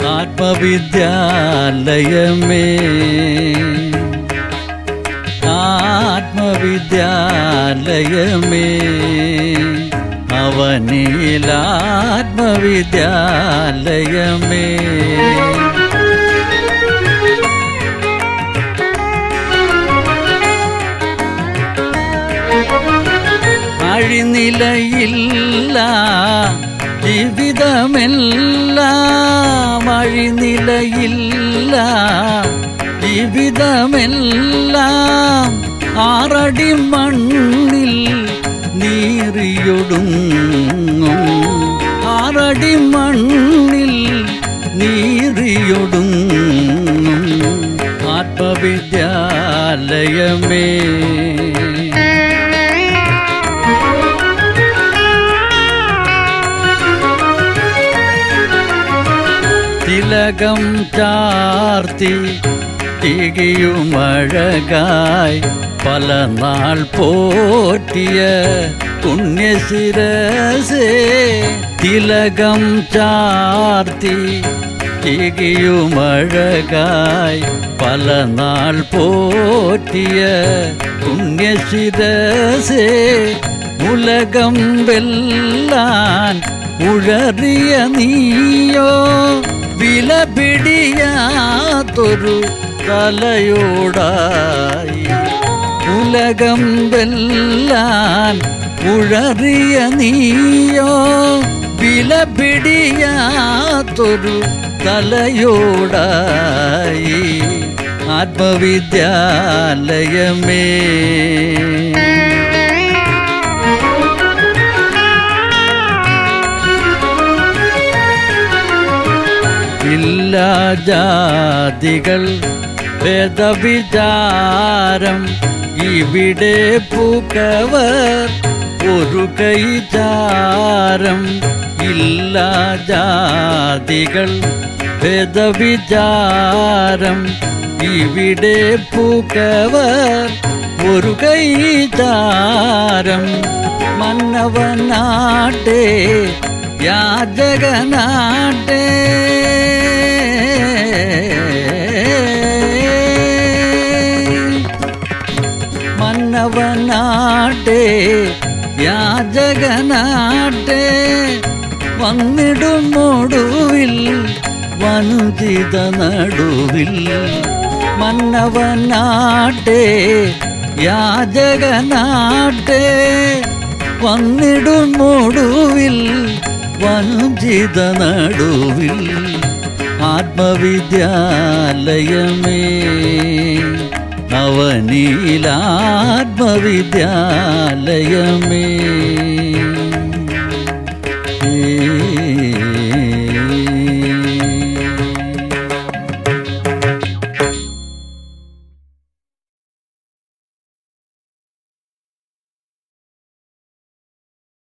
ആത്മവിദ്യാലയമേ ആത്മവിദ്യാലയമേ അവനീലാത്മവിദ്യാലയമേ അഴിനിലയില്ല ജീവിതമെല്ലാം അഴിനിലയില്ല ജീവിതമെല്ലാം ആറടി മണ്ണിൽ നീറിയൊടുങ്ങും ആറടി മണ്ണിൽ നീറിയൊടുങ്ങും ആത്മവിദ്യാലയമേ തിലകം ചാർത്തി തികയുമഴകായി പല നാൾ പോറ്റിയ പുണ്യശിരസേ തിലകം ചാർത്തി തികയുമഴകായി പല നാൾ പോറ്റിയ പുണ്യശിരസേ ഉലകം വെല്ലാൻ ഉഴറിയ നീയോ വില പിടിയാത്തൊരു തലയോടായി ഉലകം വെല്ലാൻ ഉഴറിയ നീയോ വില പിടിയാത്തൊരു തലയോടായി ആത്മവിദ്യാലയമേ ഇല്ല ജാതികൾ ഭേദവിചാരം ഇവിടെ പൂക്കവർ ഒരു കൈചാരം ഇല്ല ജാതികൾ ഭേദവിചാരം ഇവിടെ പൂക്കവർ ഒരു കൈചാരം മന്നവനാട്ടെ യാചകനാട്ടെ മന്നവനാട്ടെ യാചകനാട്ടെ വന്നിടും ഒടുവിൽ വനുചിത നടുവിൽ മന്നവനാട്ടെ യാചകനാട്ടെ വന്നിടും ഒടുവിൽ വഞ്ചിത നടുവിൽ ആത്മവിദ്യാലയമേ അവനീലാത്മവിദ്യാലയമേ ഏ